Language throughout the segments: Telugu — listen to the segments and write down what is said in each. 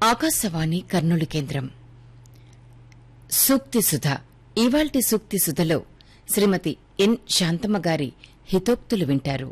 ఆకాశవాణి కర్నూలు కేంద్రం సూక్తి సుధ ఇవాల్టి సూక్తి సుధలో శ్రీమతి ఎన్ శాంతమ్మ గారి హితోక్తులు వింటారు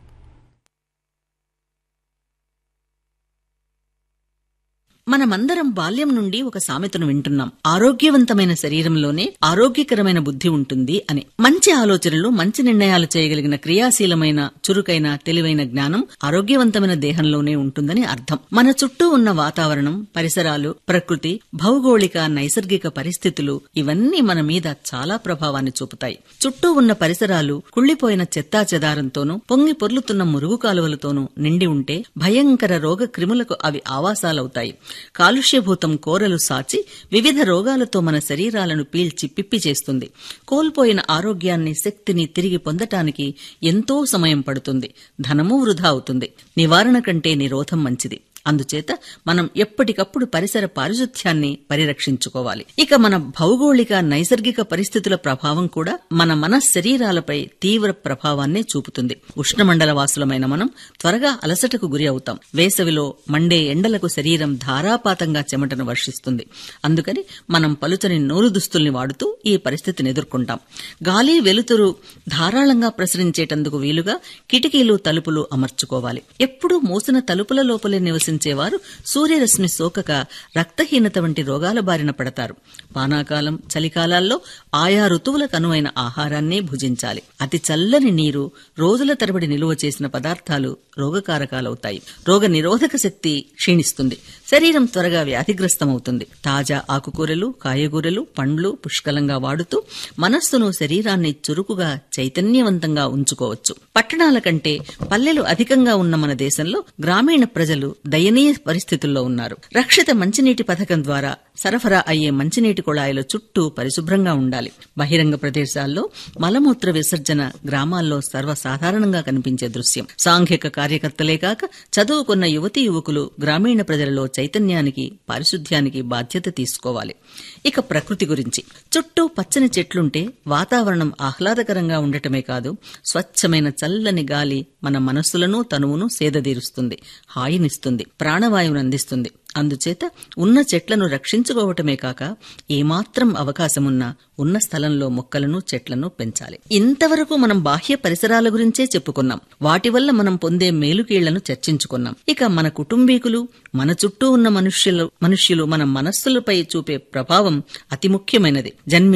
మనమందరం బాల్యం నుండి ఒక సామెతను వింటున్నాం ఆరోగ్యవంతమైన శరీరంలోనే ఆరోగ్యకరమైన బుద్ధి ఉంటుంది అని మంచి ఆలోచనలు మంచి నిర్ణయాలు చేయగలిగిన క్రియాశీలమైన చురుకైన తెలివైన జ్ఞానం ఆరోగ్యవంతమైన దేహంలోనే ఉంటుందని అర్థం మన చుట్టూ ఉన్న వాతావరణం పరిసరాలు ప్రకృతి భౌగోళిక నైసర్గిక పరిస్థితులు ఇవన్నీ మన మీద చాలా ప్రభావాన్ని చూపుతాయి చుట్టూ ఉన్న పరిసరాలు కుళ్లిపోయిన చెత్తా చెదారంతోనూ పొంగి పొర్లుతున్న మురుగు కాలువలతోనూ నిండి ఉంటే భయంకర రోగ క్రిములకు అవి ఆవాసాలవుతాయి కాలుష్యభూతం కోరలు సాచి వివిధ రోగాలతో మన శరీరాలను పీల్చి పిప్పి చేస్తుంది కోల్పోయిన ఆరోగ్యాన్ని శక్తిని తిరిగి పొందటానికి ఎంతో సమయం పడుతుంది ధనము వృధా అవుతుంది నివారణ కంటే నిరోధం మంచిది అందుచేత మనం ఎప్పటికప్పుడు పరిసర పారిశుధ్యాన్ని పరిరక్షించుకోవాలి ఇక మన భౌగోళిక నైసర్గిక పరిస్థితుల ప్రభావం కూడా మన మన శరీరాలపై తీవ్ర ప్రభావాన్ని చూపుతుంది ఉష్ణమండల వాసులమైన మనం త్వరగా అలసటకు గురి అవుతాం వేసవిలో మండే ఎండలకు శరీరం ధారాపాతంగా చెమటను వర్షిస్తుంది అందుకని మనం పలుచని నూలు దుస్తుల్ని వాడుతూ ఈ పరిస్థితిని ఎదుర్కొంటాం గాలి వెలుతురు ధారాళంగా ప్రసరించేటందుకు వీలుగా కిటికీలు తలుపులు అమర్చుకోవాలి ఎప్పుడూ మూసిన తలుపుల లోపలే నివసించేవారు సూర్యరశ్మి సోకక రక్తహీనత వంటి రోగాల బారిన పడతారు వానాకాలం చలికాలాల్లో ఆయా ఋతువులకు అనువైన ఆహారాన్నే భుజించాలి అతి చల్లని నీరు రోజుల తరబడి నిలువ చేసిన పదార్థాలు రోగకారకాలవుతాయి రోగ నిరోధక శక్తి క్షీణిస్తుంది శరీరం త్వరగా వ్యాధిగ్రస్తమవుతుంది తాజా ఆకుకూరలు కాయగూరలు పండ్లు పుష్కలంగా వాడుతూ మనస్సును శరీరాన్ని చురుకుగా చైతన్యవంతంగా ఉంచుకోవచ్చు పట్టణాల కంటే పల్లెలు అధికంగా ఉన్న మన దేశంలో గ్రామీణ ప్రజలు దయనీయ పరిస్థితుల్లో ఉన్నారు రక్షిత మంచినీటి పథకం ద్వారా సరఫరా అయ్యే మంచినీటి కుళాయిల చుట్టూ పరిశుభ్రంగా ఉండాలి బహిరంగ ప్రదేశాల్లో మలమూత్ర విసర్జన గ్రామాల్లో సర్వసాధారణంగా కనిపించే దృశ్యం సాంఘిక కార్యకర్తలే కాక చదువుకున్న యువతీ యువకులు గ్రామీణ ప్రజలలో చైతన్యానికి పారిశుధ్యానికి బాధ్యత తీసుకోవాలి ఇక ప్రకృతి గురించి చుట్టూ పచ్చని చెట్లుంటే వాతావరణం ఆహ్లాదకరంగా ఉండటమే కాదు స్వచ్ఛమైన చల్లని గాలి మన మనస్సులను తనువును సేదదీరుస్తుంది హాయినిస్తుంది ప్రాణవాయువును అందిస్తుంది అందుచేత ఉన్న చెట్లను రక్షించుకోవటమే కాక ఏమాత్రం అవకాశమున్నా ఉన్న స్థలంలో మొక్కలను చెట్లను పెంచాలి ఇంతవరకు మనం బాహ్య పరిసరాల గురించే చెప్పుకున్నాం వాటి వల్ల మనం పొందే మేలుకీళ్లను చర్చించుకున్నాం ఇక మన కుటుంబీకులు మన చుట్టూ ఉన్న మనుష్యులు మనుష్యులు మన మనస్సులపై చూపే ప్రభావం అతి ముఖ్యమైనది జన్మి